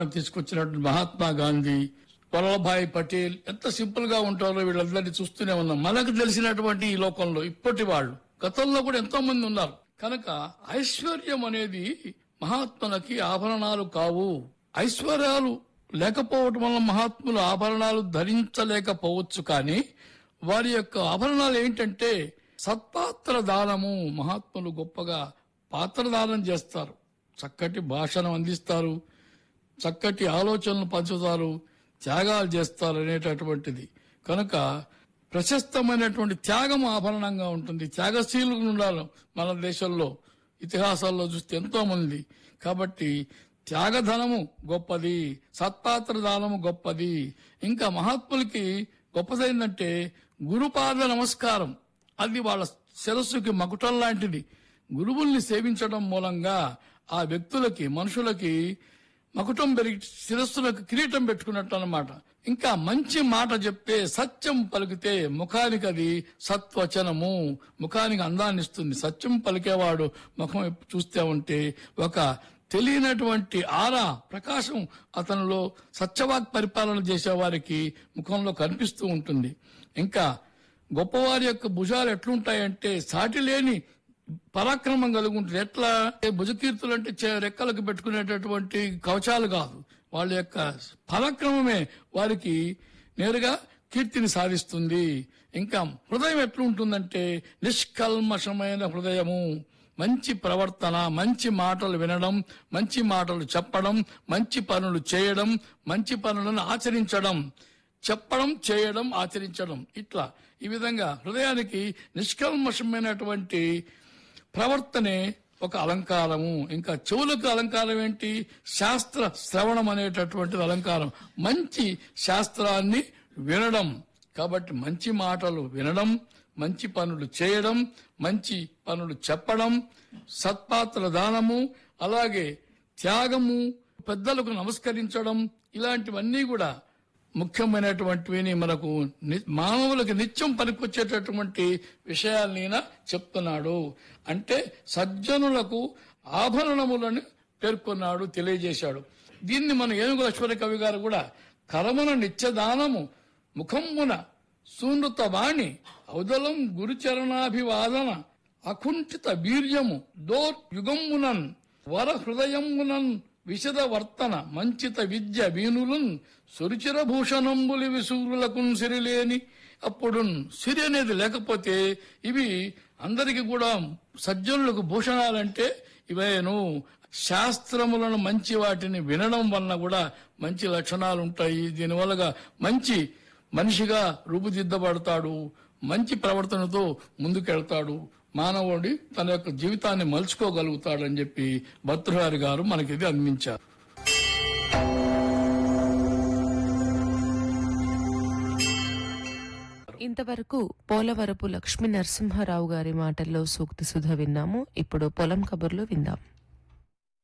తీసుకొచ్చినటువంటి మహాత్మా గాంధీ వల్లభాయ్ పటేల్ ఎంత సింపుల్ గా ఉంటారో వీళ్ళందరినీ చూస్తూనే ఉన్నాం మనకు తెలిసినటువంటి ఈ లోకంలో ఇప్పటి వాళ్ళు గతంలో కూడా ఎంతో మంది ఉన్నారు కనుక ఐశ్వర్యం అనేది మహాత్ములకి ఆభరణాలు కావు ఐశ్వర్యాలు లేకపోవటం వల్ల మహాత్ములు ఆభరణాలు ధరించలేకపోవచ్చు కానీ వారి యొక్క ఆభరణాలు ఏంటంటే సత్పాత్ర దానము మహాత్ములు గొప్పగా పాత్ర దానం చేస్తారు చక్కటి భాషను అందిస్తారు చక్కటి ఆలోచనలు పంచుతారు త్యాగాలు చేస్తారు అనేటటువంటిది కనుక ప్రశస్తమైనటువంటి త్యాగం ఆభరణంగా ఉంటుంది త్యాగశీలు ఉండాలి మన దేశంలో ఇతిహాసాల్లో చూస్తే ఎంతో మంది కాబట్టి త్యాగధనము గొప్పది సత్పాత్ర దానము గొప్పది ఇంకా మహాత్ములకి గొప్పదైందంటే గురుపాద నమస్కారం అది వాళ్ళ శిరస్సుకి మకుటం లాంటిది గురువుల్ని సేవించడం మూలంగా ఆ వ్యక్తులకి మనుషులకి మకుటం పెరిగి శిరస్సులకు కిరీటం పెట్టుకున్నట్టు అన్నమాట ఇంకా మంచి మాట చెప్తే సత్యం పలికితే ముఖానికి అది సత్వచనము ముఖానికి అందాన్ని ఇస్తుంది సత్యం పలికేవాడు ముఖం ఎప్పు- చూస్తే ఉంటే ఒక తెలియనటువంటి ఆరా ప్రకాశం అతనిలో సత్యవాక్ పరిపాలన చేసే వారికి ముఖంలో కనిపిస్తూ ఉంటుంది ఇంకా గొప్పవారి యొక్క భుజాలు ఎట్లుంటాయంటే సాటి లేని పరాక్రమం కలిగి ఉంటుంది ఎట్లా భుజకీర్తులు అంటే చే- రెక్కలకు పెట్టుకునేటటువంటి కవచాలు కాదు వాళ్ళ యొక్క పరాక్రమమే వారికి నేరుగా కీర్తిని సాధిస్తుంది ఇంకా హృదయం ఎట్లుంటుందంటే నిష్కల్మషమైన హృదయము మంచి ప్రవర్తన మంచి మాటలు వినడం మంచి మాటలు చెప్పడం మంచి పనులు చేయడం మంచి పనులను ఆచరించడం చెప్పడం చేయడం ఆచరించడం ఇట్లా ఈ విధంగా హృదయానికి నిష్కల్మషమైనటువంటి ప్రవర్తనే ఒక అలంకారము ఇంకా చెవులకు అలంకారం ఏంటి శాస్త్ర శ్రవణం అనేటటువంటిది అలంకారం మంచి శాస్త్రాన్ని వినడం కాబట్టి మంచి మాటలు వినడం మంచి పనులు చేయడం మంచి పనులు చెప్పడం సత్పాత్ర దానము అలాగే త్యాగము పెద్దలకు నమస్కరించడం ఇలాంటివన్నీ కూడా ముఖ్యమైనటువంటివి మనకు ని- మానవులకు నిత్యం పనికొచ్చేటటువంటి విషయాల్ని ఈయన చెప్తున్నాడు అంటే సజ్జనులకు ఆభరణములను పేర్కొన్నాడు తెలియజేశాడు దీన్ని మన ఏనుగు లక్ష్మణ కవి గారు కూడా కరమున నిత్యదానము ముఖమున సూనృత వాణి ఔదలం గురుచరణాభివాదన అకుంఠిత వీర్యము దోర్ యుగమునన్ వర హృదయమునన్ విశద వర్తన మంచిత విద్య వీనులున్ సురుచిర భూషణంబులి విసూరులకు సిరిలేని అప్పుడు సిరి అనేది లేకపోతే ఇవి అందరికి కూడా సజ్జనులకు భూషణాలంటే ఇవేను శాస్త్రములను మంచి వాటిని వినడం వలన కూడా మంచి లక్షణాలు ఉంటాయి దీనివల్ల మంచి మనిషిగా రూపుదిద్దబడతాడు మంచి ప్రవర్తనతో ముందుకెళ్తాడు మానవుడి తన యొక్క జీవితాన్ని మలుచుకోగలుగుతాడని చెప్పి భర్తృహారి గారు మనకి ఇది అందించారు ఇంతవరకు పోలవరపు లక్ష్మీ నరసింహారావు గారి మాటల్లో సూక్తి సుధ విన్నాము ఇప్పుడు పొలం కబుర్లు విందాం